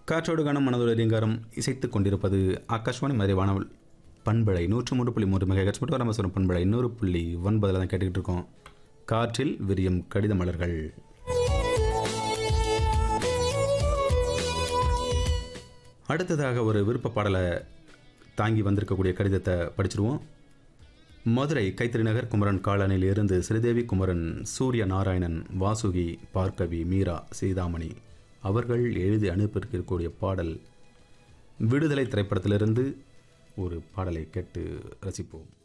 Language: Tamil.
காற்றோடு கனம் மனதோடு ரீங்காரம் இசைத்துக் கொண்டிருப்பது ஆகாஷ்வாணி மதுரை வானவல் பண்பலை நூற்று மூன்று புள்ளி மூன்று மெகா ஹெச் மட்டும் ராமேஸ்வரம் பண்பலை நூறு புள்ளி ஒன்பதில் தான் கேட்டுக்கிட்டு இருக்கோம் காற்றில் விரியும் கடித மலர்கள் அடுத்ததாக ஒரு விருப்ப பாடலை தாங்கி வந்திருக்கக்கூடிய கடிதத்தை படிச்சிருவோம் மதுரை கைத்தறி நகர் குமரன் காலனில் இருந்து ஸ்ரீதேவி குமரன் சூரிய நாராயணன் வாசுகி பார்க்கவி மீரா சீதாமணி அவர்கள் எழுதி அனுப்பியிருக்கக்கூடிய பாடல் விடுதலை திரைப்படத்திலிருந்து ஒரு பாடலை கேட்டு ரசிப்போம்